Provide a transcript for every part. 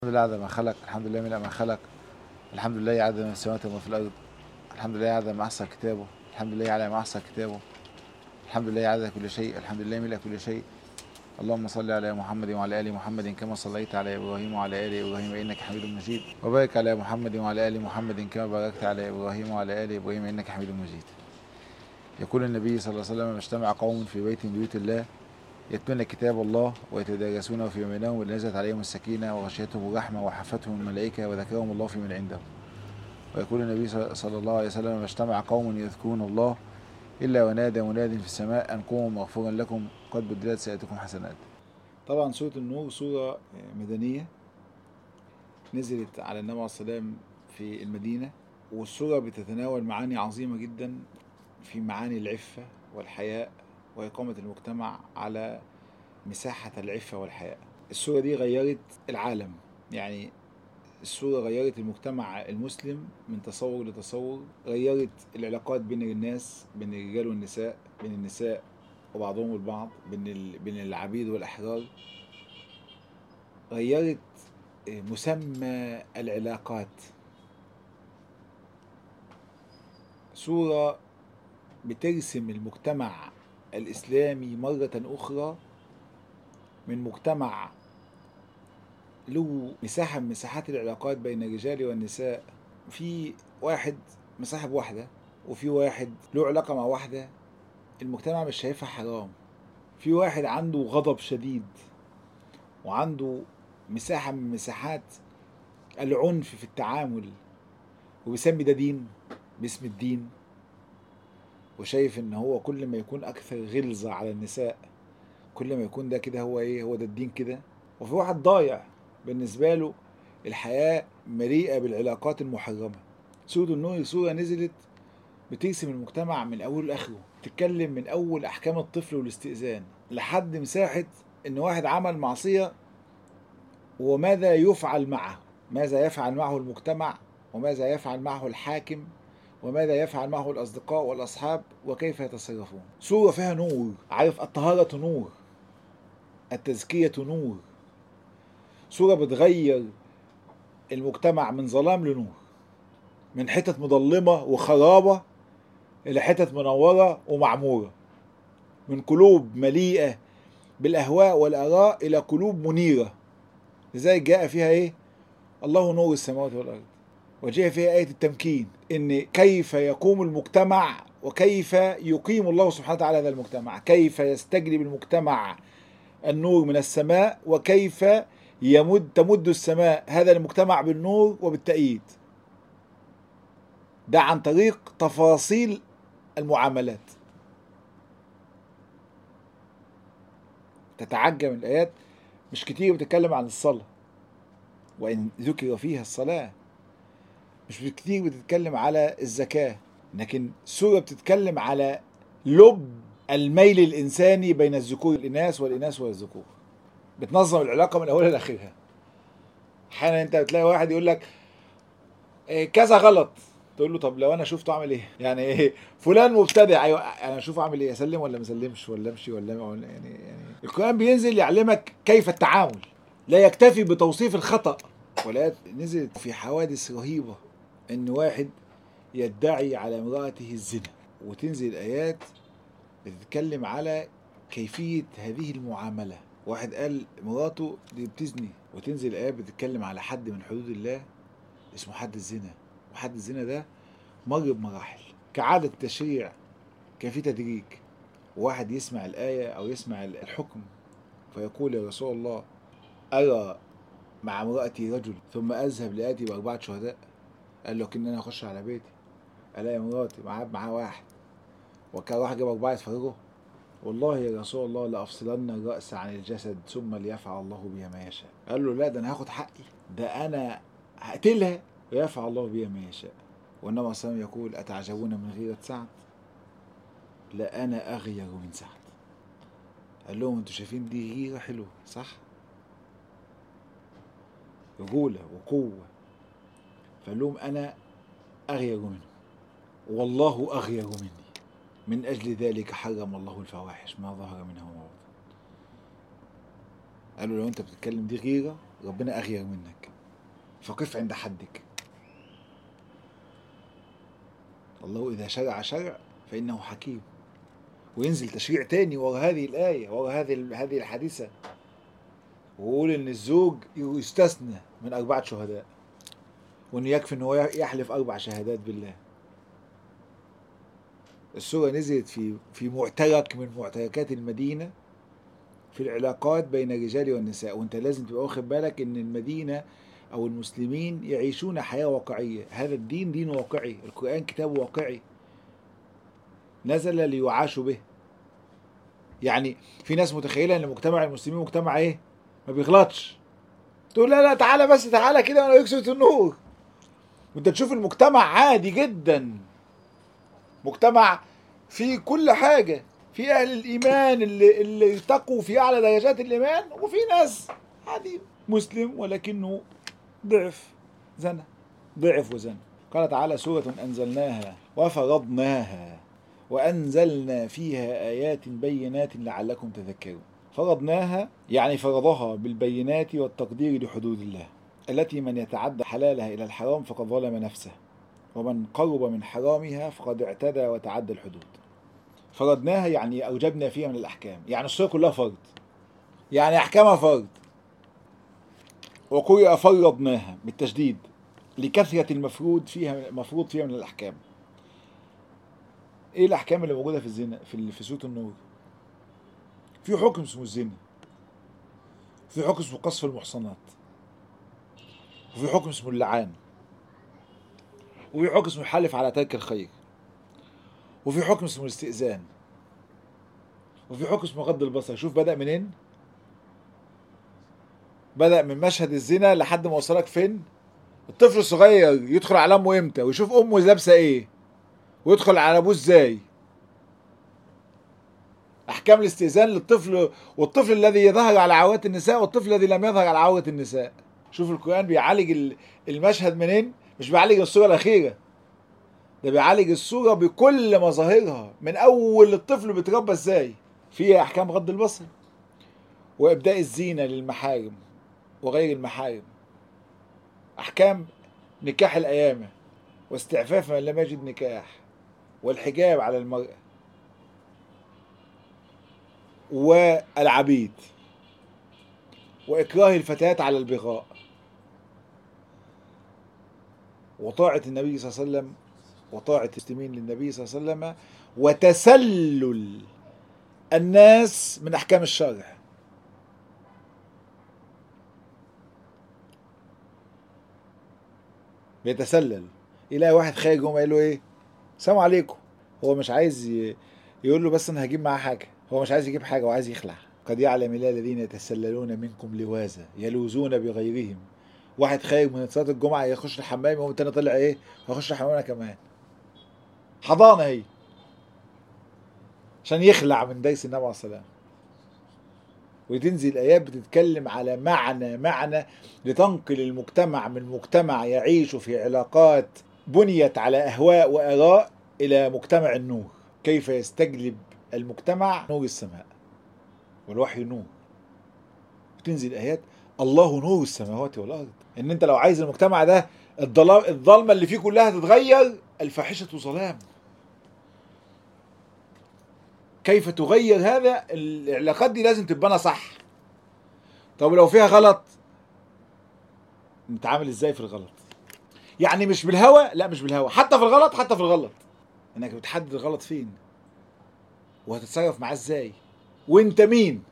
الحمد لله عدد ما خلق الحمد لله من ما خلق الحمد لله عدد ما في السماوات وما في الارض الحمد لله عدد ما احصى كتابه الحمد لله على ما احصى كتابه الحمد لله عدد كل شيء الحمد لله ملء كل شيء اللهم صل على محمد وعلى ال محمد كما صليت على ابراهيم وعلى ال ابراهيم انك حميد مجيد وبارك على محمد وعلى ال محمد كما باركت على ابراهيم وعلى ال ابراهيم انك حميد مجيد يقول النبي صلى الله عليه وسلم اجتمع قوم في بيت من بيوت الله يتلون كتاب الله ويتدارسونه في بينهم نزلت عليهم السكينة وغشيتهم الرحمة وحفتهم الملائكة وذكرهم الله في من عنده ويقول النبي صلى الله عليه وسلم ما اجتمع قوم يذكرون الله إلا ونادى مناد في السماء أن قوموا مغفورا لكم قد بدلت سيئاتكم حسنات طبعا سورة النور سورة مدنية نزلت على النبي عليه السلام في المدينة والسورة بتتناول معاني عظيمة جدا في معاني العفة والحياء وإقامة المجتمع على مساحة العفة والحياء السورة دي غيرت العالم يعني السورة غيرت المجتمع المسلم من تصور لتصور غيرت العلاقات بين الناس بين الرجال والنساء بين النساء وبعضهم البعض بين ال... بين العبيد والأحرار غيرت مسمى العلاقات سورة بترسم المجتمع الإسلامي مرة أخرى من مجتمع له مساحة من مساحات العلاقات بين الرجال والنساء في واحد مصاحب واحدة وفي واحد له علاقة مع واحدة المجتمع مش شايفها حرام في واحد عنده غضب شديد وعنده مساحة من مساحات العنف في التعامل وبيسمي ده دين باسم الدين وشايف ان هو كل ما يكون اكثر غلظة على النساء كل ما يكون ده كده هو ايه هو ده الدين كده وفي واحد ضايع بالنسبة له الحياة مليئة بالعلاقات المحرمة سورة النور سورة نزلت بترسم المجتمع من أوله لآخره تتكلم من أول أحكام الطفل والاستئذان لحد مساحة إن واحد عمل معصية وماذا يفعل معه ماذا يفعل معه المجتمع وماذا يفعل معه الحاكم وماذا يفعل معه الأصدقاء والأصحاب وكيف يتصرفون سورة فيها نور عارف الطهارة نور التزكية نور سورة بتغير المجتمع من ظلام لنور من حتت مظلمة وخرابة إلى حتت منورة ومعمورة من قلوب مليئة بالأهواء والآراء إلى قلوب منيرة لذلك جاء فيها إيه الله نور السماوات والأرض وجاء فيها آية التمكين إن كيف يقوم المجتمع وكيف يقيم الله سبحانه وتعالى هذا المجتمع كيف يستجلب المجتمع النور من السماء وكيف يمد تمد السماء هذا المجتمع بالنور وبالتأييد ده عن طريق تفاصيل المعاملات تتعجب الآيات مش كتير بتتكلم عن الصلاة وإن ذكر فيها الصلاة مش كتير بتتكلم على الزكاة لكن سورة بتتكلم على لب الميل الإنساني بين الذكور الإناث والإناث والذكور بتنظم العلاقة من أولها لآخرها أحيانا أنت بتلاقي واحد يقول لك إيه كذا غلط تقول له طب لو انا شفته اعمل ايه؟ يعني ايه فلان مبتدع ايوه انا اشوفه اعمل ايه؟ اسلم ولا ما اسلمش ولا امشي ولا يعني يعني القران بينزل يعلمك كيف التعامل لا يكتفي بتوصيف الخطا ولا نزلت في حوادث رهيبه ان واحد يدعي على امرأته الزنا وتنزل آيات بتتكلم على كيفية هذه المعاملة واحد قال مراته دي بتزني وتنزل آيات بتتكلم على حد من حدود الله اسمه حد الزنا وحد الزنا ده مر بمراحل كعادة التشريع كان في تدريج واحد يسمع الآية أو يسمع الحكم فيقول يا رسول الله أرى مع امرأتي رجل ثم أذهب لآتي بأربعة شهداء قال له كن انا اخش على بيتي الاقي مراتي معاه معاه واحد وكان راح جاب اربعه يتفرجوا والله يا رسول الله لافصلن الراس عن الجسد ثم ليفعل الله بها ما يشاء قال له لا ده انا هاخد حقي ده انا هقتلها ويفعل الله بها ما يشاء والنبي صلى الله عليه وسلم يقول اتعجبون من غيرة سعد لا انا اغير من سعد قال لهم انتوا شايفين دي غيره حلوه صح رجوله وقوه فقال لهم انا اغير منه والله اغير مني من اجل ذلك حرم الله الفواحش ما ظهر منها وما بطن قالوا لو انت بتتكلم دي غيره ربنا اغير منك فقف عند حدك الله إذا شرع شرع فإنه حكيم وينزل تشريع تاني ورا هذه الآية ورا هذه هذه الحادثة ويقول إن الزوج يستثنى من أربعة شهداء وإنه يكفي إن هو يحلف أربع شهادات بالله السورة نزلت في في معترك من معتركات المدينة في العلاقات بين الرجال والنساء وانت لازم تبقى واخد بالك ان المدينة او المسلمين يعيشون حياة واقعية هذا الدين دين واقعي القرآن كتاب واقعي نزل ليعاشوا به يعني في ناس متخيلة ان مجتمع المسلمين مجتمع ايه ما بيغلطش تقول لا لا تعالى بس تعالى كده وانا يكسرت النور وانت تشوف المجتمع عادي جدا مجتمع فيه كل حاجة في أهل الإيمان اللي, اللي ارتقوا في أعلى درجات الإيمان وفي ناس عادي مسلم ولكنه ضعف زنا ضعف وزنا قال تعالى سورة أنزلناها وفرضناها وأنزلنا فيها آيات بينات لعلكم تذكرون فرضناها يعني فرضها بالبينات والتقدير لحدود الله التي من يتعدى حلالها إلى الحرام فقد ظلم نفسه ومن قرب من حرامها فقد اعتدى وتعدى الحدود فرضناها يعني أوجبنا فيها من الأحكام يعني الصورة كلها فرض يعني أحكامها فرض وقرئ فرضناها بالتشديد لكثرة المفروض فيها المفروض فيها من الأحكام إيه الأحكام اللي موجودة في الزنا في في سورة النور في حكم اسمه الزنا في حكم اسمه قصف المحصنات وفي حكم اسمه اللعان وفي حكم اسمه الحلف على ترك الخير وفي حكم اسمه الاستئذان وفي حكم اسمه غض البصر شوف بدأ منين بدأ من مشهد الزنا لحد ما وصلك فين الطفل الصغير يدخل على امه امتى ويشوف امه لابسه ايه ويدخل على ابوه ازاي احكام الاستئذان للطفل والطفل الذي يظهر على عورات النساء والطفل الذي لم يظهر على عورة النساء شوف القرآن بيعالج المشهد منين مش بيعالج الصورة الأخيرة ده بيعالج الصورة بكل مظاهرها من أول الطفل بيتربى ازاي فيها أحكام غض البصر وإبداء الزينة للمحارم وغير المحارم أحكام نكاح الأيامة واستعفاف من لم يجد نكاح والحجاب على المرأة والعبيد وإكراه الفتيات على البغاء وطاعة النبي صلى الله عليه وسلم وطاعة المسلمين للنبي صلى الله عليه وسلم وتسلل الناس من أحكام الشرع بيتسلل يلاقي واحد خارج يقوم قايل له ايه السلام عليكم هو مش عايز ي... يقول له بس انا هجيب معاه حاجه هو مش عايز يجيب حاجه وعايز يخلع قد يعلم الله الذين يتسللون منكم لوازا يلوزون بغيرهم واحد خارج من صلاه الجمعه يخش الحمام يقوم التاني طلع ايه هخش الحمام انا كمان حضانه هي عشان يخلع من ديس النبي عليه السلام وتنزل ايات بتتكلم على معنى معنى لتنقل المجتمع من مجتمع يعيش في علاقات بنيت على اهواء واراء الى مجتمع النور كيف يستجلب المجتمع نور السماء والوحي نور وتنزل ايات الله نور السماوات والارض ان انت لو عايز المجتمع ده الضلام الظلمه اللي فيه كلها تتغير الفاحشه ظلام كيف تغير هذا العلاقات دي لازم تتبنى صح طب لو فيها غلط نتعامل ازاي في الغلط يعني مش بالهوى لا مش بالهوى حتى في الغلط حتى في الغلط انك بتحدد الغلط فين وهتتصرف معاه ازاي وانت مين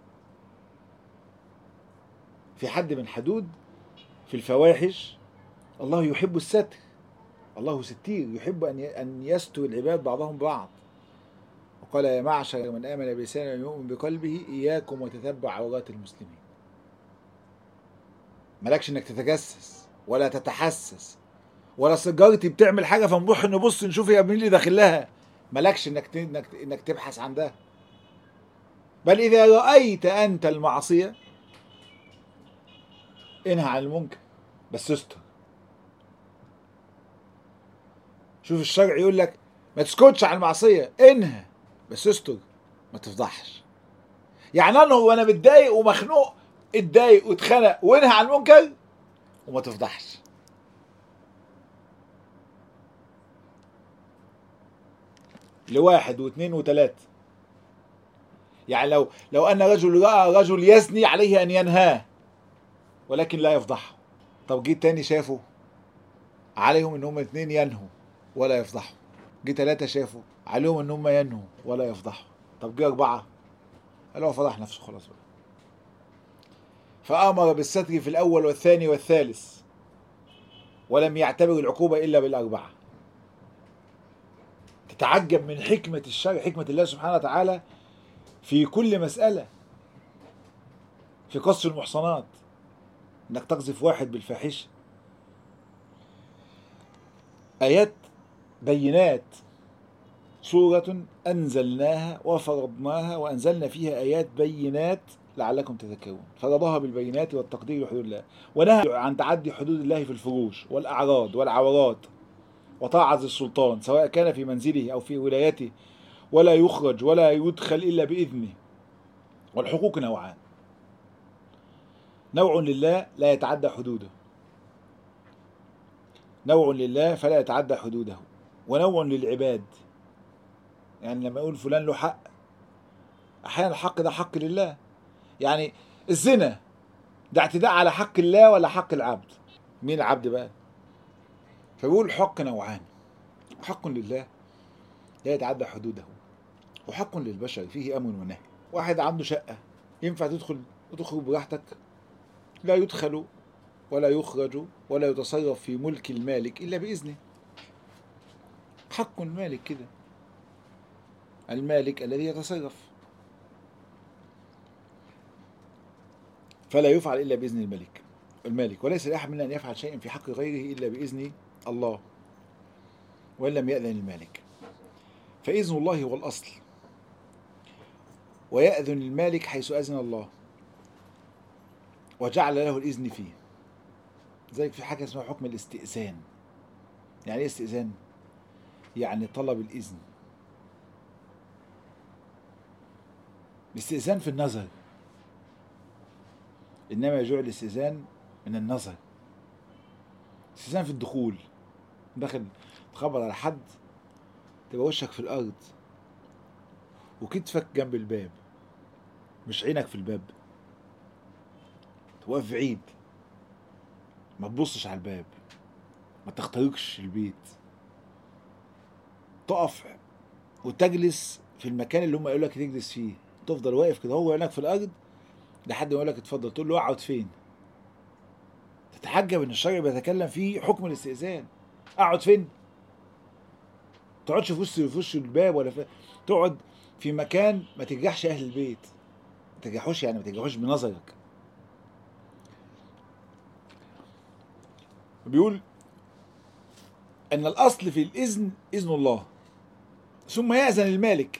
في حد من حدود في الفواحش الله يحب الستر الله ستير يحب ان ان يستر العباد بعضهم بعض وقال يا معشر من امن بلسانه ويؤمن بقلبه اياكم وتتبع عورات المسلمين مالكش انك تتجسس ولا تتحسس ولا سيجارتي بتعمل حاجه فنروح نبص نشوف هي مين اللي داخل لها مالكش انك انك انك تبحث عن ده بل اذا رايت انت المعصيه انهى عن المنكر بس استر شوف الشرع يقول لك ما تسكتش عن المعصيه انهى بس استر ما تفضحش يعني انا وانا متضايق ومخنوق اتضايق واتخنق وانهى عن المنكر وما تفضحش لواحد واثنين وثلاثة يعني لو لو أن رجل رأى رجل يزني عليه أن ينهاه ولكن لا يفضحه طب جه تاني شافه عليهم ان هم اثنين ينهوا ولا يفضحوا جه ثلاثة شافوا عليهم ان هم ينهوا ولا يفضحوا طب جه أربعة قال هو فضح نفسه خلاص بقى فأمر بالستر في الأول والثاني والثالث ولم يعتبر العقوبة إلا بالأربعة تتعجب من حكمة الشرع حكمة الله سبحانه وتعالى في كل مسألة في قص المحصنات انك تقذف واحد بالفاحشة آيات بينات سورة أنزلناها وفرضناها وأنزلنا فيها آيات بينات لعلكم تذكرون فرضها بالبينات والتقدير لحدود الله ونهى عن تعدي حدود الله في الفروج والأعراض والعورات وطاعة السلطان سواء كان في منزله أو في ولايته ولا يخرج ولا يدخل إلا بإذنه والحقوق نوعان نوع لله لا يتعدى حدوده نوع لله فلا يتعدى حدوده ونوع للعباد يعني لما يقول فلان له حق احيانا الحق ده حق لله يعني الزنا ده اعتداء على حق الله ولا حق العبد مين العبد بقى فبيقول حق نوعان حق لله لا يتعدى حدوده وحق للبشر فيه امن ونهي واحد عنده شقه ينفع تدخل وتخرج براحتك لا يدخل ولا يخرج ولا يتصرف في ملك المالك الا باذنه حق المالك كده المالك الذي يتصرف فلا يفعل الا باذن الملك المالك وليس لاحد منا ان يفعل شيئا في حق غيره الا باذن الله وان لم ياذن المالك فاذن الله هو الاصل ويأذن المالك حيث أذن الله وجعل له الإذن فيه ذلك في حاجة اسمها حكم الاستئذان يعني ايه استئذان؟ يعني طلب الإذن الاستئذان في النظر إنما يجوع الاستئذان من النظر استئذان في الدخول داخل تخبط على حد تبقى وشك في الأرض وكتفك جنب الباب مش عينك في الباب توقف بعيد ما تبصش على الباب ما تخترقش البيت تقف وتجلس في المكان اللي هم قالوا لك تجلس فيه تفضل واقف كده هو عينك في الارض لحد ما يقول لك اتفضل تقول له اقعد فين تتحجب ان الشرع بيتكلم فيه حكم الاستئذان اقعد فين تقعدش في وسط في وش الباب ولا في تقعد في مكان ما تجرحش اهل البيت ما تجرحوش يعني ما تجرحوش بنظرك بيقول ان الاصل في الاذن اذن الله ثم ياذن المالك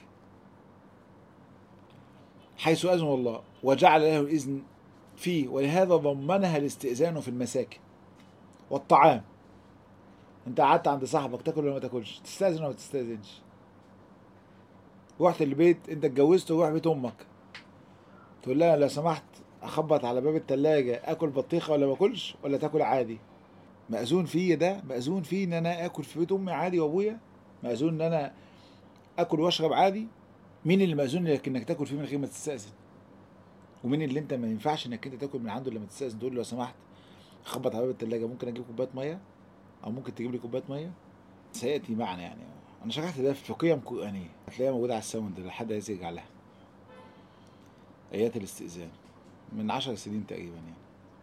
حيث اذن الله وجعل له الاذن فيه ولهذا ضمنها الاستئذان في المساكن والطعام انت قعدت عند صاحبك تاكل ولا ما تاكلش تستاذن ولا ما تستاذنش رحت البيت انت اتجوزت وروح بيت امك تقول لها لو سمحت اخبط على باب التلاجة اكل بطيخه ولا ما اكلش ولا تاكل عادي مأذون فيه ده مأذون فيه ان انا اكل في بيت امي عادي وابويا مأذون ان انا اكل واشرب عادي مين اللي مأذون لك انك تاكل فيه من غير ما تستأذن ومين اللي انت ما ينفعش انك انت تاكل من عنده لما تستأذن تقول له لو سمحت خبط على باب التلاجة ممكن اجيب كوبايه ميه او ممكن تجيب لي كوبايه ميه سياتي معنا يعني انا شرحت ده في قيم قرانيه هتلاقيها موجوده على الساوند لحد عايز يرجع لها ايات الاستئذان من عشر سنين تقريبا يعني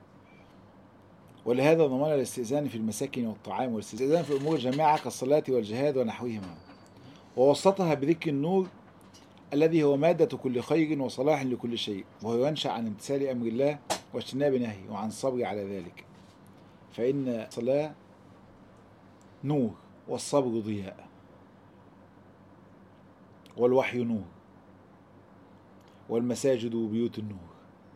ولهذا ضمان الاستئذان في المساكن والطعام والاستئذان في امور الجماعه كالصلاه والجهاد ونحوهما ووسطها بذكر النور الذي هو مادة كل خير وصلاح لكل شيء وهو ينشأ عن امتثال أمر الله واجتناب نهي وعن الصبر على ذلك فإن الصلاة نور والصبر ضياء والوحي نور والمساجد بيوت النور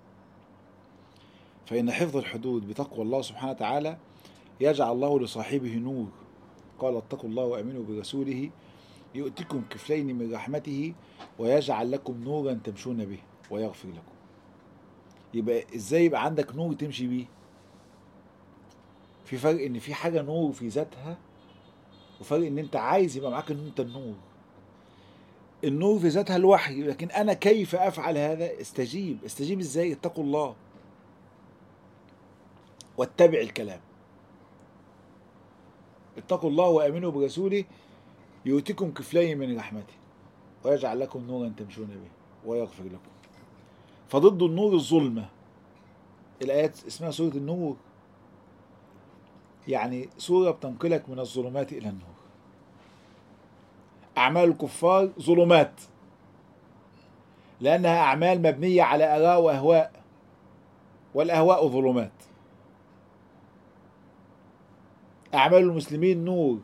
فإن حفظ الحدود بتقوى الله سبحانه وتعالى يجعل الله لصاحبه نور قال اتقوا الله وامنوا برسوله يؤتكم كفلين من رحمته ويجعل لكم نورا تمشون به ويغفر لكم يبقى ازاي يبقى عندك نور تمشي بيه في فرق ان في حاجه نور في ذاتها وفرق ان انت عايز يبقى معاك ان انت النور النور في ذاتها الوحي لكن انا كيف افعل هذا استجيب استجيب ازاي اتقوا الله واتبع الكلام اتقوا الله وامنوا برسوله يؤتكم كفلين من رحمته ويجعل لكم نورا تمشون به ويغفر لكم فضد النور الظلمه الايات اسمها سوره النور يعني سوره بتنقلك من الظلمات الى النور اعمال الكفار ظلمات لانها اعمال مبنيه على اراء واهواء والاهواء ظلمات اعمال المسلمين نور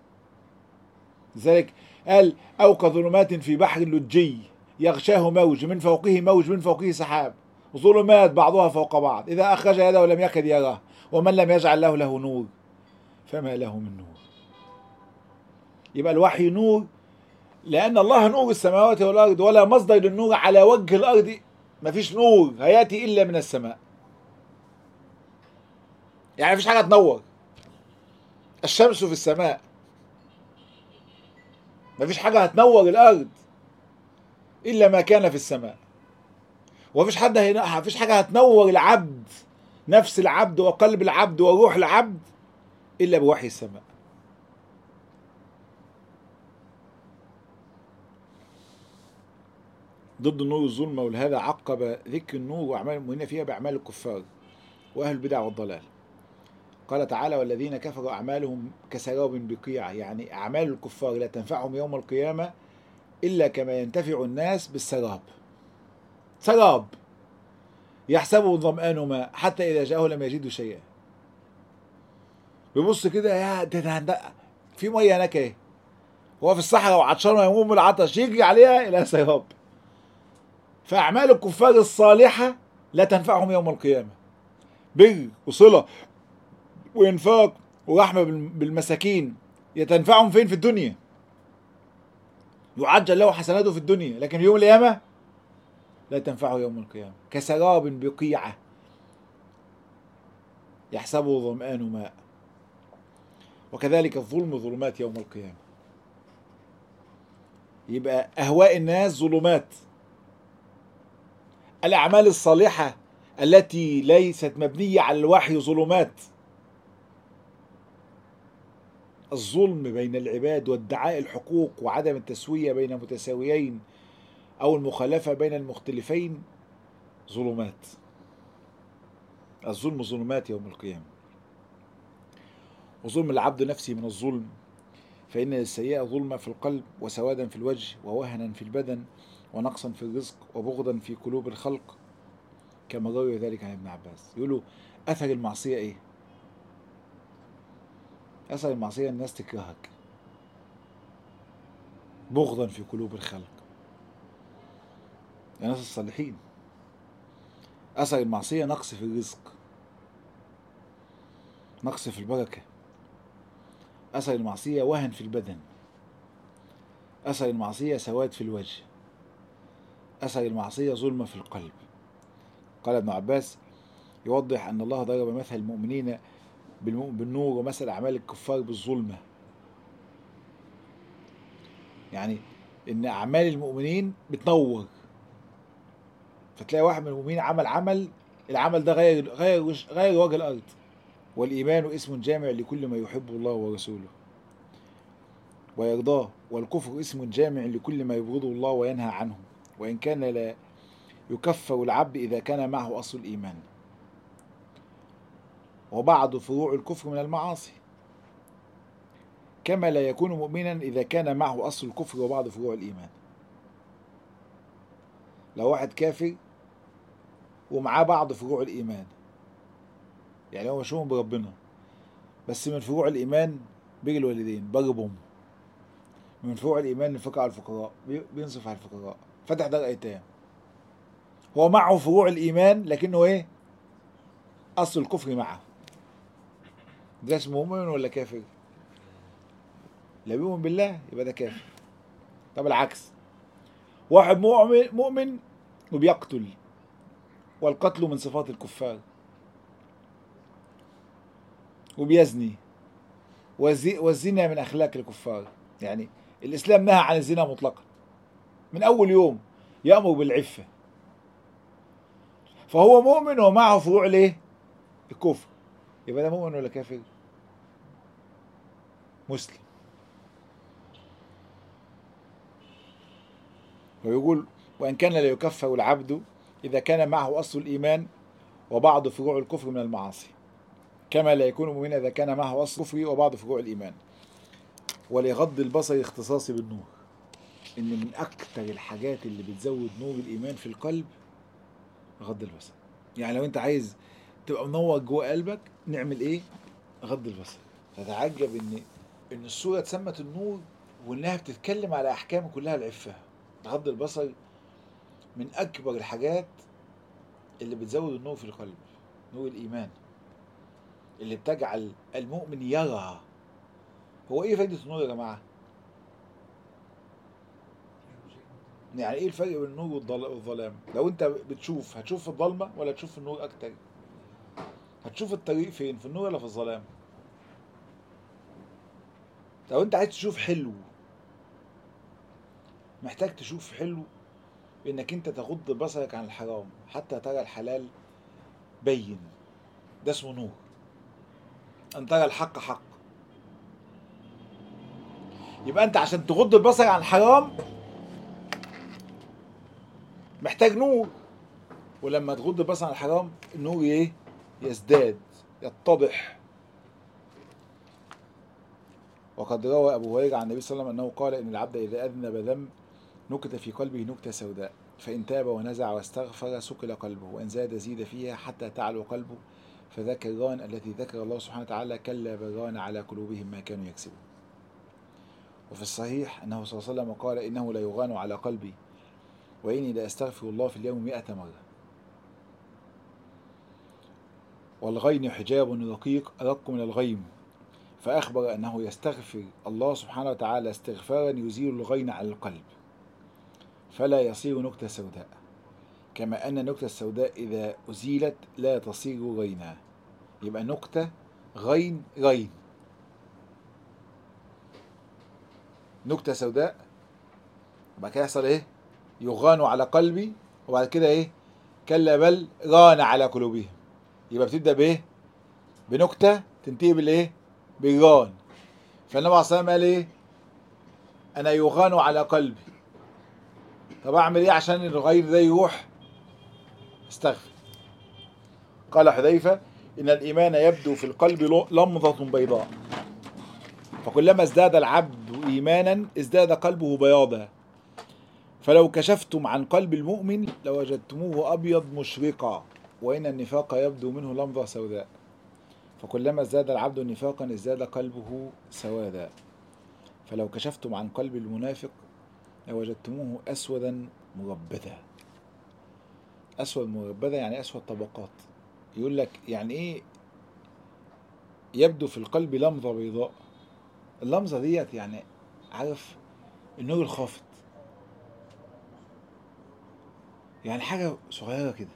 لذلك قال او كظلمات في بحر لجي يغشاه موج من فوقه موج من فوقه سحاب ظلمات بعضها فوق بعض اذا اخرج يده لم يكد يراه ومن لم يجعل له له نور فما له من نور يبقى الوحي نور لأن الله نور السماوات والأرض ولا مصدر للنور على وجه الأرض ما فيش نور هياتي إلا من السماء يعني مفيش حاجة تنور الشمس في السماء مفيش حاجة هتنور الأرض إلا ما كان في السماء ومفيش حد هنا مفيش حاجة هتنور العبد نفس العبد وقلب العبد وروح العبد إلا بوحي السماء ضد النور الظلمة ولهذا عقب ذكر النور وأعمال المؤمنين فيها بأعمال الكفار وأهل البدع والضلال قال تعالى والذين كفروا أعمالهم كسراب بقيع يعني أعمال الكفار لا تنفعهم يوم القيامة إلا كما ينتفع الناس بالسراب سراب يحسبه الظمآن ماء حتى إذا جاءه لم يجدوا شيئا بيبص كده يا ده ده في ميه هناك ايه هو في الصحراء وعطشان ويموت من العطش يجري عليها الى سراب فاعمال الكفار الصالحه لا تنفعهم يوم القيامه بر وصله وانفاق ورحمه بالمساكين يتنفعهم فين في الدنيا يعجل له حسناته في الدنيا لكن في يوم القيامه لا تنفعه يوم القيامه كسراب بقيعه يحسبه ظمآن ماء وكذلك الظلم ظلمات يوم القيامة يبقى أهواء الناس ظلمات الأعمال الصالحة التي ليست مبنية على الوحي ظلمات الظلم بين العباد وادعاء الحقوق وعدم التسوية بين متساويين أو المخالفة بين المختلفين ظلمات الظلم ظلمات يوم القيامة وظلم العبد نفسه من الظلم فإن السيئة ظلمة في القلب وسوادا في الوجه ووهنا في البدن ونقصا في الرزق وبغضا في قلوب الخلق كما روي ذلك عن ابن عباس يقولوا أثر المعصية إيه؟ أثر المعصية الناس تكرهك بغضا في قلوب الخلق الناس الصالحين أثر المعصية نقص في الرزق نقص في البركة أثر المعصية وهن في البدن أثر المعصية سواد في الوجه أثر المعصية ظلمة في القلب قال ابن عباس يوضح أن الله ضرب مثل المؤمنين بالنور ومثل أعمال الكفار بالظلمة يعني إن أعمال المؤمنين بتنور فتلاقي واحد من المؤمنين عمل عمل العمل ده غير غير غير وجه الأرض والإيمان اسم جامع لكل ما يحبه الله ورسوله ويرضاه والكفر اسم جامع لكل ما يبغضه الله وينهى عنه وإن كان لا يكفر العبد إذا كان معه أصل الإيمان وبعض فروع الكفر من المعاصي كما لا يكون مؤمنا إذا كان معه أصل الكفر وبعض فروع الإيمان لو واحد كافر ومعاه بعض فروع الإيمان يعني هو مشهور بربنا بس من فروع الإيمان بر الوالدين بر بأمه من فروع الإيمان الفقر على الفقراء بينصف على الفقراء فتح دار أيتام هو معه فروع الإيمان لكنه إيه أصل الكفر معه ده اسمه مؤمن ولا كافر؟ لا بيؤمن بالله يبقى ده كافر طب العكس واحد مؤمن مؤمن وبيقتل والقتل من صفات الكفار وبيزني والزي- والزنا من اخلاق الكفار يعني الاسلام نهى عن الزنا مطلقا من اول يوم يامر بالعفه فهو مؤمن ومعه فروع الايه الكفر يبقى ده مؤمن ولا كافر مسلم ويقول وان كان لا يكفر العبد اذا كان معه اصل الايمان وبعض فروع الكفر من المعاصي كما لا يكون مؤمنا اذا كان معه اصل الكفر وبعض فروع الايمان ولغض البصر اختصاصي بالنور ان من اكتر الحاجات اللي بتزود نور الايمان في القلب غض البصر يعني لو انت عايز تبقى منور جوه قلبك نعمل ايه غض البصر تتعجب ان ان السوره اتسمت النور وانها بتتكلم على احكام كلها العفه غض البصر من اكبر الحاجات اللي بتزود النور في القلب نور الايمان اللي بتجعل المؤمن يرى هو ايه فايده النور يا جماعه يعني ايه الفرق بين النور والضل- والظلام لو انت بتشوف هتشوف في الضلمه ولا تشوف في النور اكتر هتشوف الطريق فين في النور ولا في الظلام لو انت عايز تشوف حلو محتاج تشوف حلو بانك انت تغض بصرك عن الحرام حتى ترى الحلال بين ده اسمه نور ان ترى الحق حق يبقى انت عشان تغض البصر عن الحرام محتاج نور ولما تغض البصر عن الحرام النور ايه يزداد يتضح وقد روى ابو هريره عن النبي صلى الله عليه وسلم انه قال ان العبد اذا اذنب ذنب نكت في قلبه نكته سوداء فان تاب ونزع واستغفر سكل قلبه وان زاد زيد فيها حتى تعلو قلبه فذاك الران التي ذكر الله سبحانه وتعالى كلا بران على قلوبهم ما كانوا يكسبون وفي الصحيح انه صلى الله عليه وسلم قال انه لا يغان على قلبي واني لاستغفر الله في اليوم مئة مره والغين حجاب رقيق أرق من الغيم فأخبر أنه يستغفر الله سبحانه وتعالى استغفارا يزيل الغين عن القلب فلا يصير نكتة سوداء كما أن النكتة السوداء إذا أزيلت لا تصير غينا يبقى نكتة غين غين نكتة سوداء وبعد كده يحصل إيه؟ يغان على قلبي وبعد كده إيه؟ كلا بل غان على قلوبهم يبقى بتبدا بايه؟ بنكته تنتهي بالايه؟ بالغان فالنبي عليه الصلاه والسلام قال ايه؟ انا يغان على قلبي طب اعمل ايه عشان الغير ده يروح؟ استغفر قال حذيفه ان الايمان يبدو في القلب لمضه بيضاء فكلما ازداد العبد ايمانا ازداد قلبه بياضا فلو كشفتم عن قلب المؤمن لوجدتموه ابيض مشرقا وإن النفاق يبدو منه لمضة سوداء فكلما ازداد العبد نفاقا ازداد قلبه سوادا فلو كشفتم عن قلب المنافق لوجدتموه أسودا مربدا أسود مربدا يعني أسود طبقات يقول لك يعني إيه يبدو في القلب لمضة بيضاء اللمضة ديت يعني عارف النور الخافت يعني حاجة صغيرة كده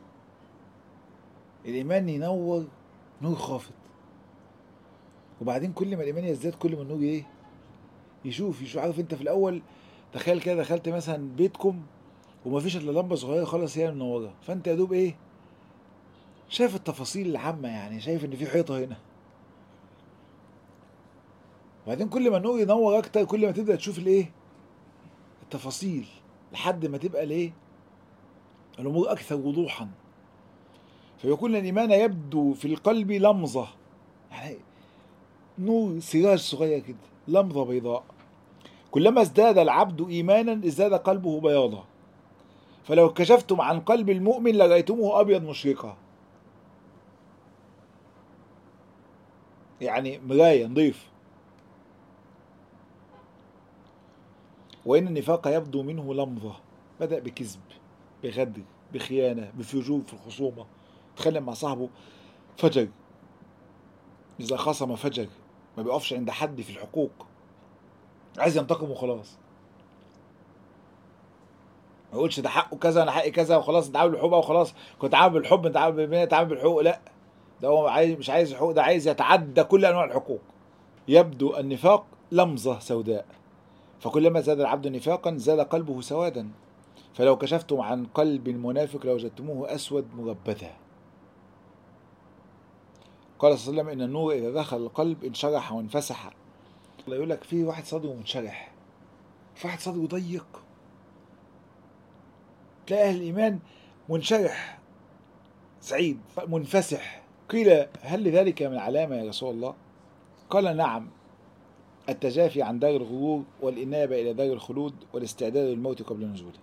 الإيمان ينور نور خافت وبعدين كل ما الإيمان يزداد كل ما النور إيه يشوف يشوف عارف أنت في الأول تخيل كده دخلت مثلا بيتكم ومفيش إلا لمبة صغيرة خالص هي منورة فأنت يا دوب إيه شايف التفاصيل العامة يعني شايف إن في حيطة هنا وبعدين كل ما النور ينور أكتر كل ما تبدأ تشوف الإيه التفاصيل لحد ما تبقى الإيه الأمور أكثر وضوحا فيكون الإيمان يبدو في القلب لمظة يعني نور سراج صغير كده لمظة بيضاء كلما ازداد العبد إيمانا ازداد قلبه بياضا فلو كشفتم عن قلب المؤمن لرأيتموه أبيض مشرقا يعني مراية نظيف وإن النفاق يبدو منه لمظة بدأ بكذب بغدر بخيانة بفجور في الخصومة تخلم مع صاحبه فجر إذا خصم فجر ما بيقفش عند حد في الحقوق عايز ينتقم وخلاص ما يقولش ده حقه كذا انا حقي كذا وخلاص نتعامل بالحب وخلاص كنت عامل بالحب انت عامل بالحب لا ده هو عايز مش عايز حقوق ده عايز يتعدى كل انواع الحقوق يبدو النفاق لمظه سوداء فكلما زاد العبد نفاقا زاد قلبه سوادا فلو كشفتم عن قلب المنافق لوجدتموه اسود مربدا قال صلى الله عليه وسلم ان النور اذا دخل القلب انشرح وانفسح الله يقول لك في واحد صدره منشرح في واحد صدره ضيق تلاقي اهل الايمان منشرح سعيد منفسح قيل هل لذلك من علامه يا رسول الله قال نعم التجافي عن دار الغرور والإنابة إلى دار الخلود والاستعداد للموت قبل نزوله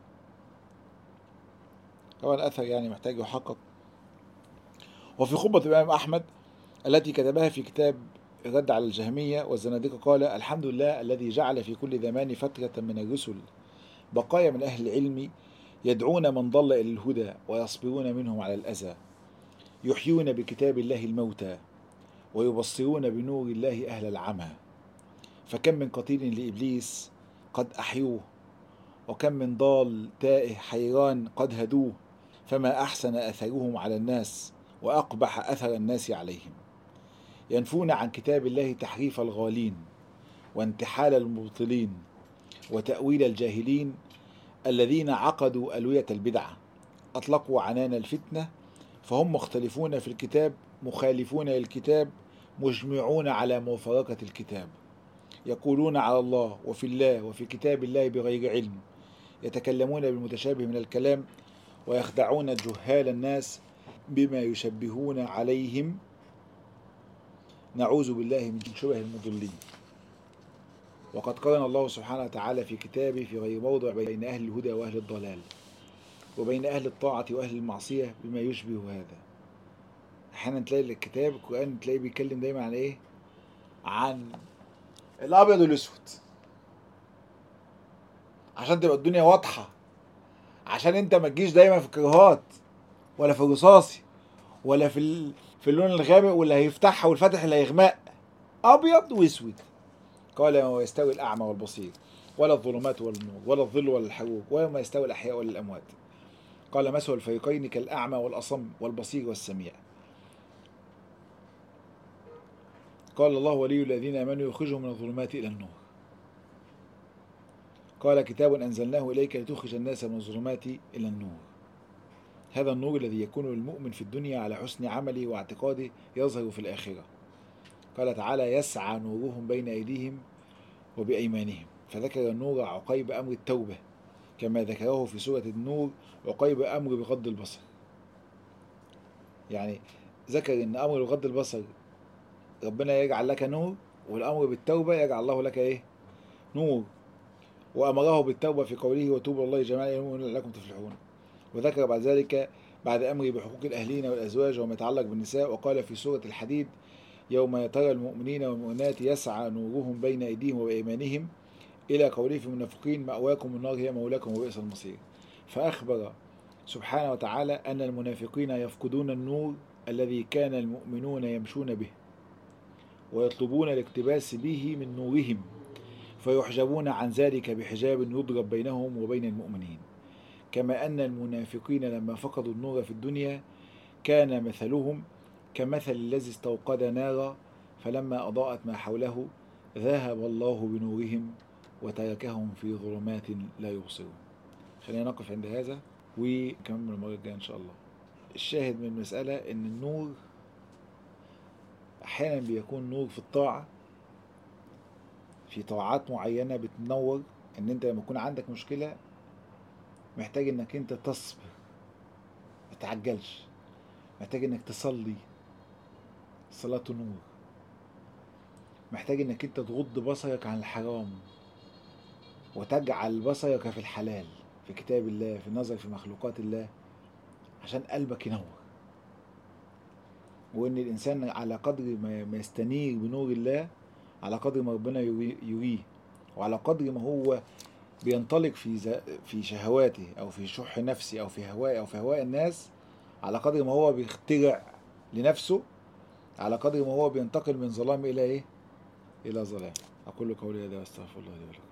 طبعا أثر يعني محتاج يحقق وفي خطبة الإمام أحمد التي كتبها في كتاب الرد على الجهمية والزنادقة قال الحمد لله الذي جعل في كل زمان فترة من الرسل بقايا من أهل العلم يدعون من ضل إلى الهدى ويصبرون منهم على الأذى يحيون بكتاب الله الموتى ويبصرون بنور الله أهل العمى فكم من قتيل لإبليس قد أحيوه وكم من ضال تائه حيران قد هدوه فما أحسن أثرهم على الناس وأقبح أثر الناس عليهم ينفون عن كتاب الله تحريف الغالين وانتحال المبطلين وتأويل الجاهلين الذين عقدوا ألوية البدعة أطلقوا عنان الفتنة فهم مختلفون في الكتاب مخالفون للكتاب مجمعون على مفارقة الكتاب يقولون على الله وفي الله وفي كتاب الله بغير علم يتكلمون بالمتشابه من الكلام ويخدعون جهال الناس بما يشبهون عليهم نعوذ بالله من شبه المضلين وقد قرن الله سبحانه وتعالى في كتابه في غير موضع بين أهل الهدى وأهل الضلال وبين أهل الطاعة وأهل المعصية بما يشبه هذا أحيانا تلاقي الكتاب القرآن تلاقيه بيتكلم دايما عن إيه؟ عن الأبيض والأسود عشان تبقى الدنيا واضحة عشان أنت ما تجيش دايما في الكرهات ولا في الرصاصي ولا في ال... في اللون الغامق واللي هيفتحها والفتح اللي هيغمق أبيض وأسود قال وما يستوي الأعمى والبصير ولا الظلمات والنور ولا الظل ولا الحروب وما يستوي الأحياء ولا الأموات قال مثل الفريقين كالأعمى والأصم والبصير والسميع قال الله ولي الذين آمنوا يخرجهم من الظلمات إلى النور قال كتاب أنزلناه إليك لتخرج الناس من الظلمات إلى النور هذا النور الذي يكون للمؤمن في الدنيا على حسن عمله واعتقاده يظهر في الآخرة قال تعالى يسعى نورهم بين أيديهم وبأيمانهم فذكر النور عقيب أمر التوبة كما ذكره في سورة النور عقيب أمر بغض البصر يعني ذكر أن أمر بغض البصر ربنا يجعل لك نور والأمر بالتوبة يجعل الله لك إيه نور وأمره بالتوبة في قوله وتوبوا الله جميعا لعلكم تفلحون وذكر بعد ذلك بعد أمره بحقوق الأهلين والأزواج وما يتعلق بالنساء وقال في سورة الحديد يوم ترى المؤمنين والمؤمنات يسعى نورهم بين أيديهم وبأيمانهم إلى قوله في المنافقين مأواكم النار هي مولاكم وبئس المصير فأخبر سبحانه وتعالى أن المنافقين يفقدون النور الذي كان المؤمنون يمشون به ويطلبون الاقتباس به من نورهم فيحجبون عن ذلك بحجاب يضرب بينهم وبين المؤمنين كما أن المنافقين لما فقدوا النور في الدنيا كان مثلهم كمثل الذي استوقد نارا فلما أضاءت ما حوله ذهب الله بنورهم وتركهم في ظلمات لا يبصرون خلينا نقف عند هذا وكمان المرة الجاية إن شاء الله الشاهد من المسألة إن النور أحيانا بيكون نور في الطاعة في طاعات معينة بتنور إن أنت لما يكون عندك مشكلة محتاج إنك أنت تصبر ما تعجلش محتاج إنك تصلي صلاة نور محتاج إنك أنت تغض بصرك عن الحرام وتجعل بصرك في الحلال في كتاب الله في النظر في مخلوقات الله عشان قلبك ينور وان الانسان على قدر ما يستنير بنور الله على قدر ما ربنا يريه وعلى قدر ما هو بينطلق في في شهواته او في شح نفسه او في هواه او في هواء الناس على قدر ما هو بيخترع لنفسه على قدر ما هو بينتقل من ظلام الى ايه الى ظلام اقول قولي هذا واستغفر الله لي ولكم